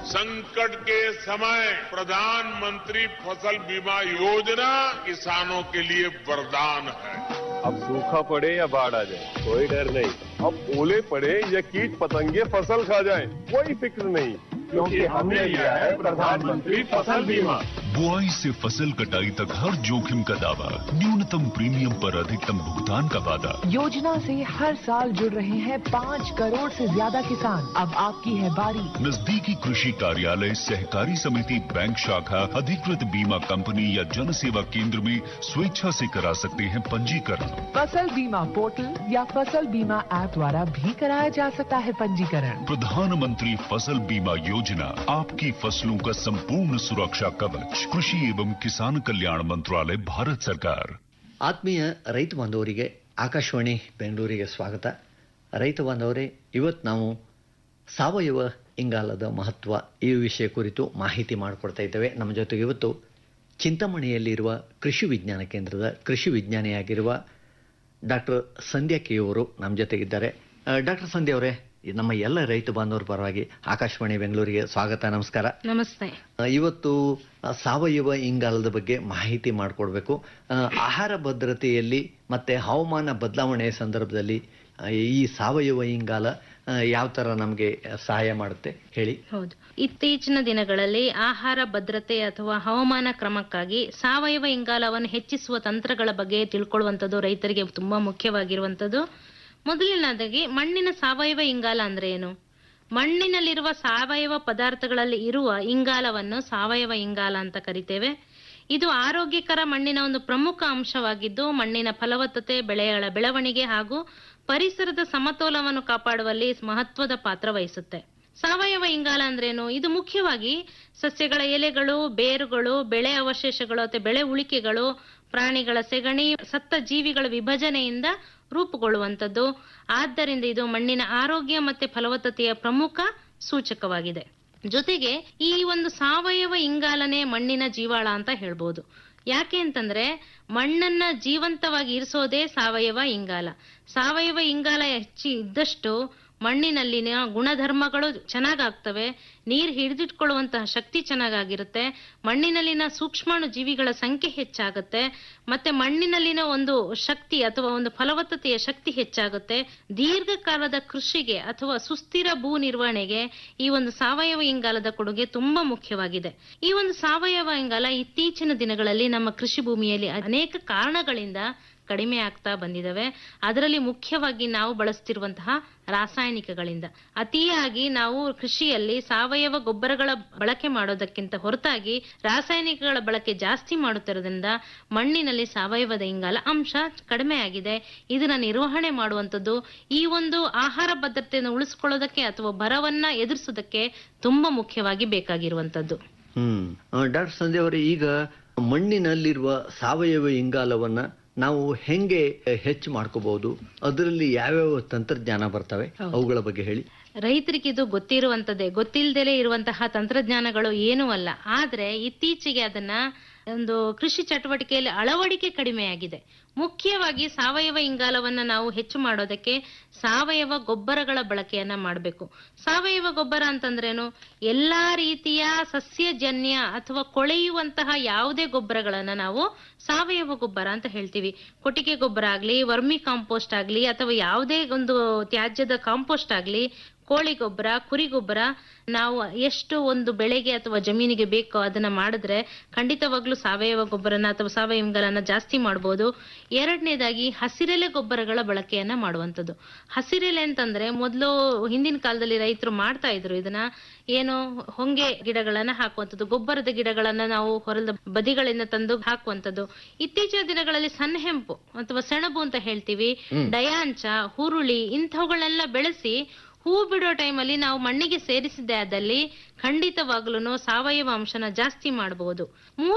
संकट के समय प्रधानमंत्री फसल बीमा योजना किसानों के लिए वरदान है अब सूखा पड़े या बाढ़ आ जाए कोई डर नहीं अब ओले पड़े या कीट पतंगे फसल खा जाए कोई फिक्र नहीं क्योंकि हमने लिया है प्रधानमंत्री फसल बीमा बुआई से फसल कटाई तक हर जोखिम का दावा न्यूनतम प्रीमियम पर अधिकतम भुगतान का वादा योजना से हर साल जुड़ रहे हैं पाँच करोड़ से ज्यादा किसान अब आपकी है बारी नजदीकी कृषि कार्यालय सहकारी समिति बैंक शाखा अधिकृत बीमा कंपनी या जन सेवा केंद्र में स्वेच्छा से करा सकते हैं पंजीकरण फसल बीमा पोर्टल या फसल बीमा ऐप द्वारा भी कराया जा सकता है पंजीकरण प्रधानमंत्री फसल बीमा योजना आपकी फसलों का संपूर्ण सुरक्षा कवच कृषि एवं किसान कल्याण मंत्रालय भारत सरकार ಆತ್ಮೀಯ ರೈತ ಬಾಂಧವರಿಗೆ ಆಕಾಶವಾಣಿ ಬೆಂಗಳೂರಿಗೆ ಸ್ವಾಗತ ರೈತ ಬಾಂಧವರೇ ಇವತ್ತು ನಾವು ಸಾವಯವ ಇಂಗಾಲದ ಮಹತ್ವ ಈ ವಿಷಯ ಕುರಿತು ಮಾಹಿತಿ ಮಾಡಿಕೊಡ್ತಾ ಇದ್ದೇವೆ ನಮ್ಮ ಜೊತೆಗೆ ಇವತ್ತು ಚಿಂತಾಮಣಿಯಲ್ಲಿರುವ ಕೃಷಿ ವಿಜ್ಞಾನ ಕೇಂದ್ರದ ಕೃಷಿ ವಿಜ್ಞಾನಿಯಾಗಿರುವ ಡಾಕ್ಟರ್ ಸಂಧ್ಯಾ ಕೆ ಅವರು ನಮ್ಮ ಜೊತೆಗಿದ್ದಾರೆ ಡಾಕ್ಟರ್ ಸಂಧ್ಯಾ ಅವರೇ ನಮ್ಮ ಎಲ್ಲ ರೈತ ಬಾಂಧವರ ಪರವಾಗಿ ಆಕಾಶವಾಣಿ ಬೆಂಗಳೂರಿಗೆ ಸ್ವಾಗತ ನಮಸ್ಕಾರ ನಮಸ್ತೆ ಆ, ಇವತ್ತು ಆ, ಸಾವಯವ ಇಂಗಾಲದ ಬಗ್ಗೆ ಮಾಹಿತಿ ಮಾಡಿಕೊಡ್ಬೇಕು ಆ, ಆಹಾರ ಭದ್ರತೆಯಲ್ಲಿ ಮತ್ತೆ ಹವಾಮಾನ ಬದಲಾವಣೆಯ ಸಂದರ್ಭದಲ್ಲಿ ಆ, ಈ ಸಾವಯವ ಇಂಗಾಲ ಯಾವ ತರ ನಮಗೆ ಸಹಾಯ ಮಾಡುತ್ತೆ ಹೇಳಿ ಹೌದು ಇತ್ತೀಚಿನ ದಿನಗಳಲ್ಲಿ ಆಹಾರ ಭದ್ರತೆ ಅಥವಾ ಹವಾಮಾನ ಕ್ರಮಕ್ಕಾಗಿ ಸಾವಯವ ಇಂಗಾಲವನ್ನು ಹೆಚ್ಚಿಸುವ ತಂತ್ರಗಳ ಬಗ್ಗೆ ತಿಳ್ಕೊಳ್ಳುವಂಥದ್ದು ರೈತರಿಗೆ ತುಂಬಾ ಮುಖ್ಯವಾಗಿರುವಂಥದ್ದು ಮೊದಲನೇದಾಗಿ ಮಣ್ಣಿನ ಸಾವಯವ ಇಂಗಾಲ ಅಂದ್ರೆ ಏನು ಮಣ್ಣಿನಲ್ಲಿರುವ ಸಾವಯವ ಪದಾರ್ಥಗಳಲ್ಲಿ ಇರುವ ಇಂಗಾಲವನ್ನು ಸಾವಯವ ಇಂಗಾಲ ಅಂತ ಕರಿತೇವೆ ಇದು ಆರೋಗ್ಯಕರ ಮಣ್ಣಿನ ಒಂದು ಪ್ರಮುಖ ಅಂಶವಾಗಿದ್ದು ಮಣ್ಣಿನ ಫಲವತ್ತತೆ ಬೆಳೆಗಳ ಬೆಳವಣಿಗೆ ಹಾಗೂ ಪರಿಸರದ ಸಮತೋಲನವನ್ನು ಕಾಪಾಡುವಲ್ಲಿ ಮಹತ್ವದ ಪಾತ್ರ ವಹಿಸುತ್ತೆ ಸಾವಯವ ಇಂಗಾಲ ಅಂದ್ರೇನು ಇದು ಮುಖ್ಯವಾಗಿ ಸಸ್ಯಗಳ ಎಲೆಗಳು ಬೇರುಗಳು ಬೆಳೆ ಅವಶೇಷಗಳು ಅಥವಾ ಬೆಳೆ ಉಳಿಕೆಗಳು ಪ್ರಾಣಿಗಳ ಸೆಗಣಿ ಸತ್ತ ಜೀವಿಗಳ ವಿಭಜನೆಯಿಂದ ರೂಪುಗೊಳ್ಳುವಂಥದ್ದು ಆದ್ದರಿಂದ ಇದು ಮಣ್ಣಿನ ಆರೋಗ್ಯ ಮತ್ತೆ ಫಲವತ್ತತೆಯ ಪ್ರಮುಖ ಸೂಚಕವಾಗಿದೆ ಜೊತೆಗೆ ಈ ಒಂದು ಸಾವಯವ ಇಂಗಾಲನೆ ಮಣ್ಣಿನ ಜೀವಾಳ ಅಂತ ಹೇಳ್ಬೋದು ಯಾಕೆ ಅಂತಂದ್ರೆ ಮಣ್ಣನ್ನ ಜೀವಂತವಾಗಿ ಇರಿಸೋದೇ ಸಾವಯವ ಇಂಗಾಲ ಸಾವಯವ ಇಂಗಾಲ ಹೆಚ್ಚಿ ಇದ್ದಷ್ಟು ಮಣ್ಣಿನಲ್ಲಿನ ಗುಣಧರ್ಮಗಳು ಚೆನ್ನಾಗಾಗ್ತವೆ ನೀರು ಹಿಡಿದಿಟ್ಕೊಳ್ಳುವಂತಹ ಶಕ್ತಿ ಚೆನ್ನಾಗಾಗಿರುತ್ತೆ ಮಣ್ಣಿನಲ್ಲಿನ ಸೂಕ್ಷ್ಮಾಣು ಜೀವಿಗಳ ಸಂಖ್ಯೆ ಹೆಚ್ಚಾಗುತ್ತೆ ಮತ್ತೆ ಮಣ್ಣಿನಲ್ಲಿನ ಒಂದು ಶಕ್ತಿ ಅಥವಾ ಒಂದು ಫಲವತ್ತತೆಯ ಶಕ್ತಿ ಹೆಚ್ಚಾಗುತ್ತೆ ದೀರ್ಘಕಾಲದ ಕೃಷಿಗೆ ಅಥವಾ ಸುಸ್ಥಿರ ಭೂ ನಿರ್ವಹಣೆಗೆ ಈ ಒಂದು ಸಾವಯವ ಇಂಗಾಲದ ಕೊಡುಗೆ ತುಂಬಾ ಮುಖ್ಯವಾಗಿದೆ ಈ ಒಂದು ಸಾವಯವ ಇಂಗಾಲ ಇತ್ತೀಚಿನ ದಿನಗಳಲ್ಲಿ ನಮ್ಮ ಕೃಷಿ ಭೂಮಿಯಲ್ಲಿ ಅನೇಕ ಕಾರಣಗಳಿಂದ ಕಡಿಮೆ ಆಗ್ತಾ ಬಂದಿದ್ದಾವೆ ಅದರಲ್ಲಿ ಮುಖ್ಯವಾಗಿ ನಾವು ಬಳಸ್ತಿರುವಂತಹ ರಾಸಾಯನಿಕಗಳಿಂದ ಅತಿಯಾಗಿ ನಾವು ಕೃಷಿಯಲ್ಲಿ ಸಾವಯವ ಗೊಬ್ಬರಗಳ ಬಳಕೆ ಮಾಡೋದಕ್ಕಿಂತ ಹೊರತಾಗಿ ರಾಸಾಯನಿಕಗಳ ಬಳಕೆ ಜಾಸ್ತಿ ಮಾಡುತ್ತಿರೋದ್ರಿಂದ ಮಣ್ಣಿನಲ್ಲಿ ಸಾವಯವದ ಇಂಗಾಲ ಅಂಶ ಕಡಿಮೆ ಆಗಿದೆ ಇದನ್ನ ನಿರ್ವಹಣೆ ಮಾಡುವಂಥದ್ದು ಈ ಒಂದು ಆಹಾರ ಭದ್ರತೆಯನ್ನು ಉಳಿಸ್ಕೊಳ್ಳೋದಕ್ಕೆ ಅಥವಾ ಬರವನ್ನ ಎದುರಿಸೋದಕ್ಕೆ ತುಂಬಾ ಮುಖ್ಯವಾಗಿ ಬೇಕಾಗಿರುವಂತದ್ದು ಹ್ಮ್ ಡಾಕ್ಟರ್ ಸಂಧ್ಯಾ ಅವರೇ ಈಗ ಮಣ್ಣಿನಲ್ಲಿರುವ ಸಾವಯವ ಇಂಗಾಲವನ್ನ ನಾವು ಹೆಂಗೆ ಹೆಚ್ಚು ಮಾಡ್ಕೋಬಹುದು ಅದರಲ್ಲಿ ಯಾವ್ಯಾವ ತಂತ್ರಜ್ಞಾನ ಬರ್ತವೆ ಅವುಗಳ ಬಗ್ಗೆ ಹೇಳಿ ರೈತರಿಗೆ ಇದು ಗೊತ್ತಿರುವಂತದ್ದೇ ಗೊತ್ತಿಲ್ಲದೆ ಇರುವಂತಹ ತಂತ್ರಜ್ಞಾನಗಳು ಏನೂ ಅಲ್ಲ ಆದ್ರೆ ಇತ್ತೀಚೆಗೆ ಅದನ್ನ ಒಂದು ಕೃಷಿ ಚಟುವಟಿಕೆಯಲ್ಲಿ ಅಳವಡಿಕೆ ಕಡಿಮೆಯಾಗಿದೆ ಮುಖ್ಯವಾಗಿ ಸಾವಯವ ಇಂಗಾಲವನ್ನ ನಾವು ಹೆಚ್ಚು ಮಾಡೋದಕ್ಕೆ ಸಾವಯವ ಗೊಬ್ಬರಗಳ ಬಳಕೆಯನ್ನ ಮಾಡಬೇಕು ಸಾವಯವ ಗೊಬ್ಬರ ಅಂತಂದ್ರೇನು ಎಲ್ಲಾ ರೀತಿಯ ಸಸ್ಯಜನ್ಯ ಅಥವಾ ಕೊಳೆಯುವಂತಹ ಯಾವುದೇ ಗೊಬ್ಬರಗಳನ್ನ ನಾವು ಸಾವಯವ ಗೊಬ್ಬರ ಅಂತ ಹೇಳ್ತೀವಿ ಕೊಟ್ಟಿಗೆ ಗೊಬ್ಬರ ಆಗ್ಲಿ ವರ್ಮಿ ಕಾಂಪೋಸ್ಟ್ ಆಗ್ಲಿ ಅಥವಾ ಯಾವುದೇ ಒಂದು ತ್ಯಾಜ್ಯದ ಕಾಂಪೋಸ್ಟ್ ಆಗ್ಲಿ ಕೋಳಿ ಗೊಬ್ಬರ ಕುರಿ ಗೊಬ್ಬರ ನಾವು ಎಷ್ಟು ಒಂದು ಬೆಳೆಗೆ ಅಥವಾ ಜಮೀನಿಗೆ ಬೇಕೋ ಅದನ್ನ ಮಾಡಿದ್ರೆ ಖಂಡಿತವಾಗ್ಲೂ ಸಾವಯವ ಗೊಬ್ಬರನ ಅಥವಾ ಸಾವಯವ ಇಂಗಾಲನ ಜಾಸ್ತಿ ಮಾಡ್ಬೋದು ಎರಡನೇದಾಗಿ ಹಸಿರೆಲೆ ಗೊಬ್ಬರಗಳ ಬಳಕೆಯನ್ನ ಮಾಡುವಂಥದ್ದು ಹಸಿರೆಲೆ ಅಂತಂದ್ರೆ ಮೊದಲು ಹಿಂದಿನ ಕಾಲದಲ್ಲಿ ರೈತರು ಮಾಡ್ತಾ ಇದ್ರು ಇದನ್ನ ಏನು ಹೊಂಗೆ ಗಿಡಗಳನ್ನ ಹಾಕುವಂಥದ್ದು ಗೊಬ್ಬರದ ಗಿಡಗಳನ್ನ ನಾವು ಹೊರದ ಬದಿಗಳಿಂದ ತಂದು ಹಾಕುವಂಥದ್ದು ಇತ್ತೀಚಿನ ದಿನಗಳಲ್ಲಿ ಸಣ್ಣಹೆಂಪು ಅಥವಾ ಸೆಣಬು ಅಂತ ಹೇಳ್ತೀವಿ ಡಯಾಂಚ ಹುರುಳಿ ಇಂಥವುಗಳೆಲ್ಲ ಬೆಳೆಸಿ ಹೂ ಬಿಡೋ ಟೈಮಲ್ಲಿ ನಾವು ಮಣ್ಣಿಗೆ ಸೇರಿಸಿದ್ದೆ ಆದಲ್ಲಿ ಖಂಡಿತವಾಗ್ಲೂ ಸಾವಯವ ಅಂಶನ ಜಾಸ್ತಿ ಮಾಡಬಹುದು ಮೂರು